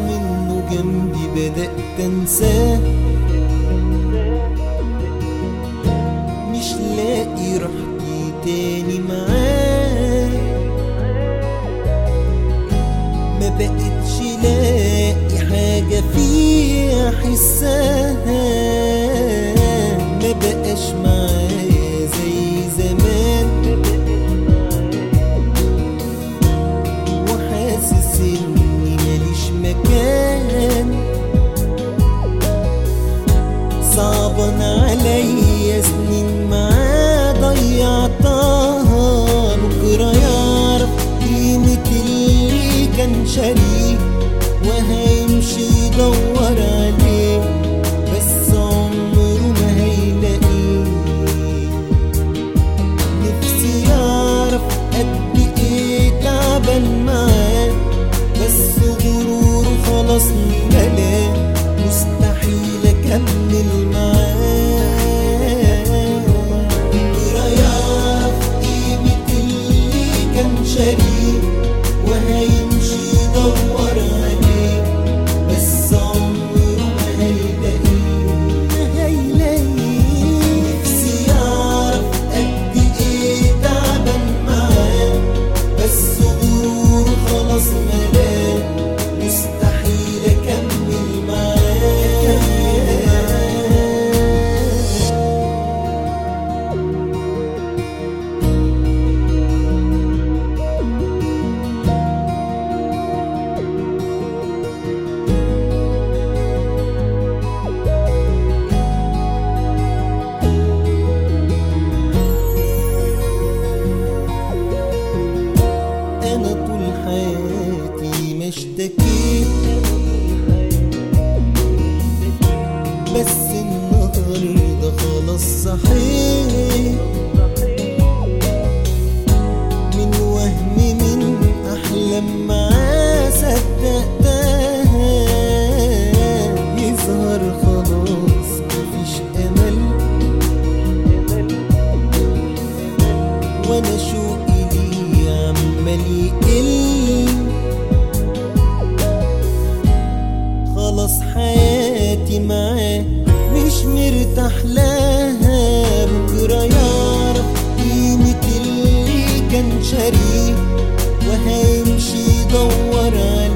منه جنبي بدأت انساه مش لاقي راحتي تاني معاه ما بقتش لاقي حاجة فيه احسها ما بقاش معايا زي زمان وحاسس اني ماليش مكان صعبان عليا سنين معاه ضيعتها بكرة يعرف قيمة اللي كان شريك وهيمشي يدور عليه بس عمره ما هيلاقيه نفسي يعرف قد ايه تعبان معاه بس غروره خلاص ملاه مستحيل اكمل معاه بكرة يعرف قيمة اللي كان شريك وهيمشي يدور عليه بس عمره ما هيلاقيه ما هيلاقيه نفسي يعرف قد ايه تعبان معاه بس غروره خلاص ملاه مستحيل اكمل معاه انا طول حياتي ما اشتكيت بس النهارده خلاص صحيت من وهم من احلام معاه صدقتها يظهر خلاص مفيش امل وانا شوقي ليه عمال يقل خلاص حياتي معاه مش مرتاح لها بكرة يعرف قيمة اللي كان شريك وهيمشي يدور عليه